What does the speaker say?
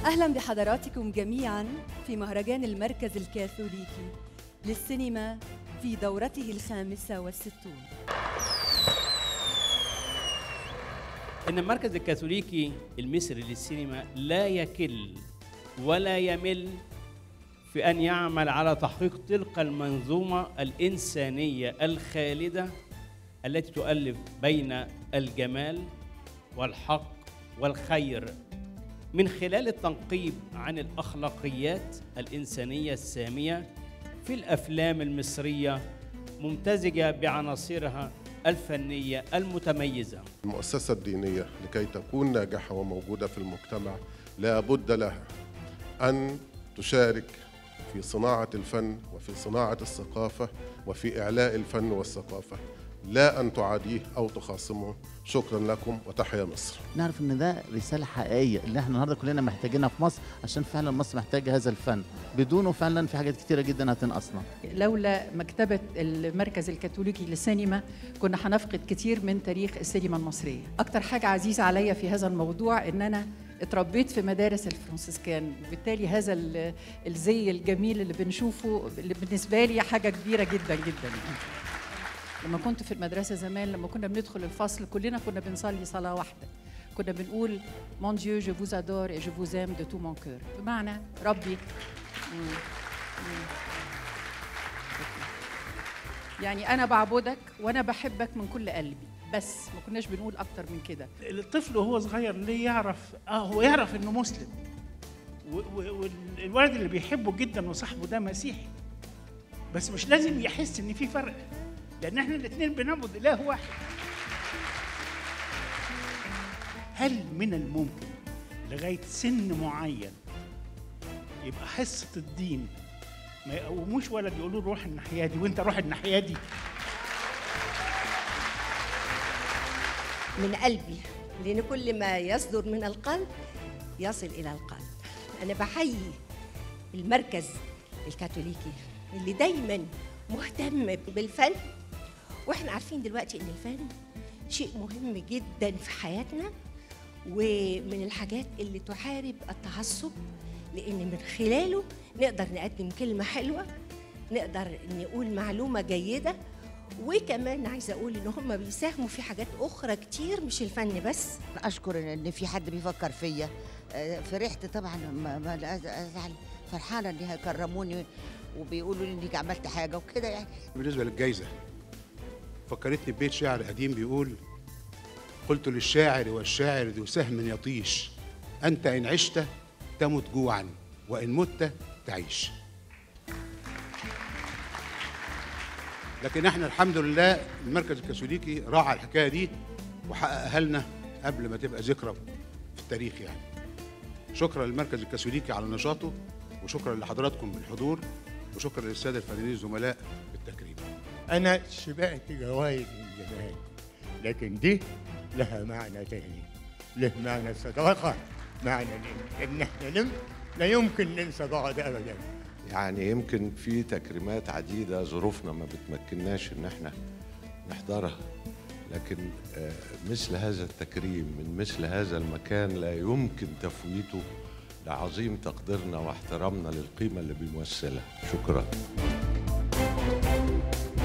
أهلا بحضراتكم جميعا في مهرجان المركز الكاثوليكي للسينما في دورته الخامسة والستون إن المركز الكاثوليكي المصري للسينما لا يكل ولا يمل في أن يعمل على تحقيق تلك المنظومة الإنسانية الخالدة التي تؤلف بين الجمال والحق والخير من خلال التنقيب عن الأخلاقيات الإنسانية السامية في الأفلام المصرية ممتزجة بعناصرها الفنية المتميزة المؤسسة الدينية لكي تكون ناجحة وموجودة في المجتمع لا بد لها أن تشارك في صناعة الفن وفي صناعة الثقافة وفي إعلاء الفن والثقافة لا أن تعاديه أو تخاصمه شكرا لكم وتحيا مصر نعرف ان ده رساله حقيقيه اللي احنا النهارده كلنا محتاجينها في مصر عشان فعلا مصر محتاجه هذا الفن بدونه فعلا في حاجات كتيره جدا هتنقصنا لولا مكتبة المركز الكاثوليكي للسينما كنا هنفقد كتير من تاريخ السينما المصرية أكتر حاجة عزيزة عليا في هذا الموضوع إن أنا اتربيت في مدارس الفرنسيسكان وبالتالي هذا ال- الزي الجميل اللي بنشوفه اللي بالنسبة لي حاجة كبيرة جدا جدا يعني. لما كنت في المدرسة زمان لما كنا بندخل الفصل كلنا كنا بنصلي صلاة واحدة كنا بنقول مون ديو جو فوز ادور et je vous aime de tout mon cœur بمعنى ربي مم. مم. يعني انا بعبدك وانا بحبك من كل قلبي بس ما كناش بنقول اكتر من كده الطفل وهو صغير ليه يعرف اه هو يعرف انه مسلم و- و- والولد اللي بيحبه جدا وصاحبه ده مسيحي بس مش لازم يحس ان في فرق لان احنا الاثنين بنعبد اله واحد هل من الممكن لغايه سن معين يبقى حصه الدين ما يقوموش ولد يقولوا له روح الناحيه دي وانت روح الناحيه دي من قلبي لأن كل ما يصدر من القلب يصل إلى القلب أنا بحيي المركز الكاثوليكي اللي دايما مهتم بالفن واحنا عارفين دلوقتي ان الفن شيء مهم جدا في حياتنا ومن الحاجات اللي تحارب التعصب لان من خلاله نقدر نقدم كلمه حلوه نقدر نقول معلومه جيده وكمان عايزه اقول ان هم بيساهموا في حاجات اخرى كتير مش الفن بس اشكر ان في حد بيفكر فيا آه، فرحت طبعا ما ما لا ازعل فرحانه ان هيكرموني وبيقولوا لي انك عملت حاجه وكده يعني بالنسبة للجائزة فكرتني ببيت شعر قديم بيقول قلت للشاعر والشاعر ذو سهم يطيش أنت إن عشت تمت جوعا وإن مت تعيش لكن احنا الحمد لله المركز الكاثوليكي راعى الحكايه دي وحققها لنا قبل ما تبقى ذكرى في التاريخ يعني شكرا للمركز الكاثوليكي على نشاطه وشكرا لحضراتكم بالحضور وشكرا للساده الفنانين الزملاء بالتكريم أنا شبعت جوائز من زمان لكن دي لها معنى تاني له معنى الصداقة معنى إن- إن إحنا نم لا يمكن ننسى بعض أبدا يعني يمكن في تكريمات عديدة ظروفنا ما بتمكناش إن احنا نحضرها لكن آه، مثل هذا التكريم من مثل هذا المكان لا يمكن تفويته لعظيم تقديرنا واحترامنا للقيمة اللي بيمثلها شكرا